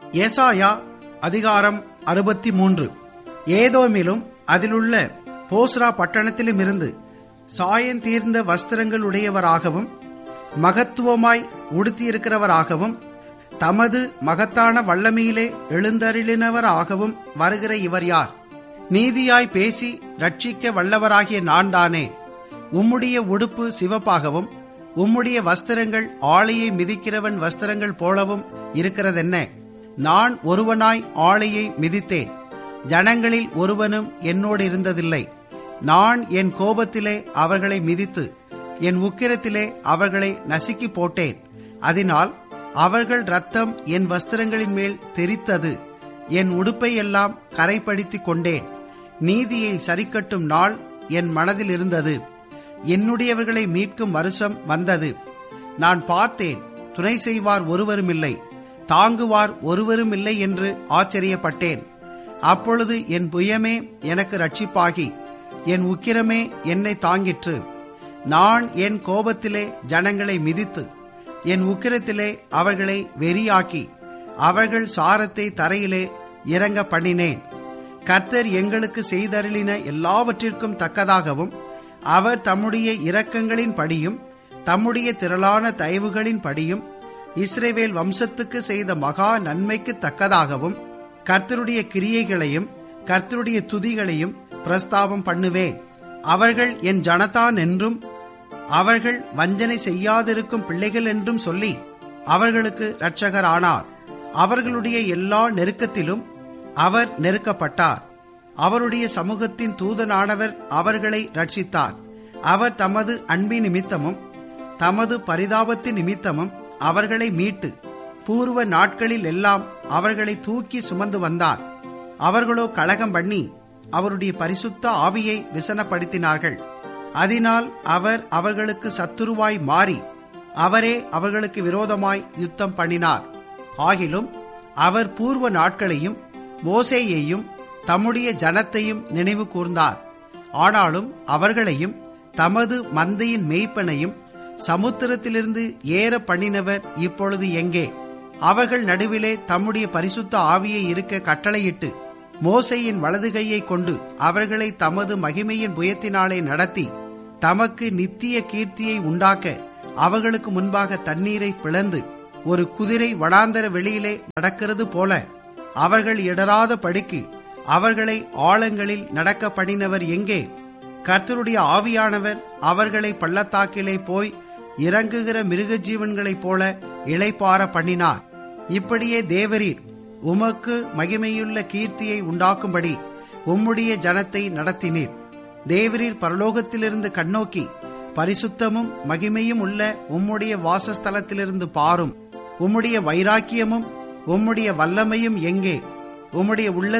ஏசாயா அதிகாரம் அறுபத்தி மூன்று ஏதோமிலும் அதிலுள்ள போஸ்ரா பட்டணத்திலும் இருந்து சாயந்தீர்ந்த வஸ்திரங்கள் உடையவராகவும் மகத்துவமாய் உடுத்தியிருக்கிறவராகவும் தமது மகத்தான வல்லமையிலே எழுந்தருளினவராகவும் வருகிற இவர் யார் நீதியாய் பேசி ரட்சிக்க வல்லவராகிய நான் தானே உம்முடைய உடுப்பு சிவப்பாகவும் உம்முடைய வஸ்திரங்கள் ஆளையை மிதிக்கிறவன் வஸ்திரங்கள் போலவும் இருக்கிறதென்ன நான் ஒருவனாய் ஆளையை மிதித்தேன் ஜனங்களில் ஒருவனும் என்னோடு இருந்ததில்லை நான் என் கோபத்திலே அவர்களை மிதித்து என் உக்கிரத்திலே அவர்களை நசுக்கி போட்டேன் அதனால் அவர்கள் ரத்தம் என் வஸ்திரங்களின் மேல் தெரித்தது என் உடுப்பை எல்லாம் கரைப்படுத்திக் கொண்டேன் நீதியை சரிக்கட்டும் நாள் என் மனதில் இருந்தது என்னுடையவர்களை மீட்கும் வருஷம் வந்தது நான் பார்த்தேன் துணை செய்வார் ஒருவருமில்லை தாங்குவார் ஒருவருமில்லை என்று ஆச்சரியப்பட்டேன் அப்பொழுது என் புயமே எனக்கு ரட்சிப்பாகி என் உக்கிரமே என்னை தாங்கிற்று நான் என் கோபத்திலே ஜனங்களை மிதித்து என் உக்கிரத்திலே அவர்களை வெறியாக்கி அவர்கள் சாரத்தை தரையிலே இறங்க பண்ணினேன் கர்த்தர் எங்களுக்கு செய்தருளின எல்லாவற்றிற்கும் தக்கதாகவும் அவர் தம்முடைய இரக்கங்களின் படியும் தம்முடைய திரளான தயவுகளின் படியும் இஸ்ரேவேல் வம்சத்துக்கு செய்த மகா நன்மைக்கு தக்கதாகவும் கர்த்தருடைய கிரியைகளையும் கர்த்தருடைய துதிகளையும் பிரஸ்தாபம் பண்ணுவேன் அவர்கள் என் ஜனதான் என்றும் அவர்கள் வஞ்சனை செய்யாதிருக்கும் பிள்ளைகள் என்றும் சொல்லி அவர்களுக்கு இரட்சகர் ஆனார் அவர்களுடைய எல்லா நெருக்கத்திலும் அவர் நெருக்கப்பட்டார் அவருடைய சமூகத்தின் தூதனானவர் அவர்களை ரட்சித்தார் அவர் தமது அன்பின் நிமித்தமும் தமது பரிதாபத்தின் நிமித்தமும் அவர்களை மீட்டு பூர்வ நாட்களில் எல்லாம் அவர்களை தூக்கி சுமந்து வந்தார் அவர்களோ கலகம் பண்ணி அவருடைய பரிசுத்த ஆவியை விசனப்படுத்தினார்கள் அதனால் அவர் அவர்களுக்கு சத்துருவாய் மாறி அவரே அவர்களுக்கு விரோதமாய் யுத்தம் பண்ணினார் ஆகிலும் அவர் பூர்வ நாட்களையும் மோசேயையும் தம்முடைய ஜனத்தையும் நினைவு கூர்ந்தார் ஆனாலும் அவர்களையும் தமது மந்தையின் மேய்ப்பனையும் சமுத்திரத்திலிருந்து ஏற பண்ணினவர் இப்பொழுது எங்கே அவர்கள் நடுவிலே தம்முடைய பரிசுத்த ஆவியை இருக்க கட்டளையிட்டு மோசையின் வலது கையை கொண்டு அவர்களை தமது மகிமையின் புயத்தினாலே நடத்தி தமக்கு நித்திய கீர்த்தியை உண்டாக்க அவர்களுக்கு முன்பாக தண்ணீரை பிளந்து ஒரு குதிரை வடாந்தர வெளியிலே நடக்கிறது போல அவர்கள் இடராத படிக்கு அவர்களை ஆழங்களில் நடக்க பண்ணினவர் எங்கே கர்த்தருடைய ஆவியானவர் அவர்களை பள்ளத்தாக்கிலே போய் இறங்குகிற மிருக ஜீவன்களைப் போல இளைப்பார பண்ணினார் இப்படியே தேவரீர் உமக்கு மகிமையுள்ள கீர்த்தியை உண்டாக்கும்படி உம்முடைய ஜனத்தை நடத்தினீர் தேவரீர் பரலோகத்திலிருந்து கண்ணோக்கி பரிசுத்தமும் மகிமையும் உள்ள உம்முடைய வாசஸ்தலத்திலிருந்து பாரும் உம்முடைய வைராக்கியமும் உம்முடைய வல்லமையும் எங்கே உம்முடைய உள்ள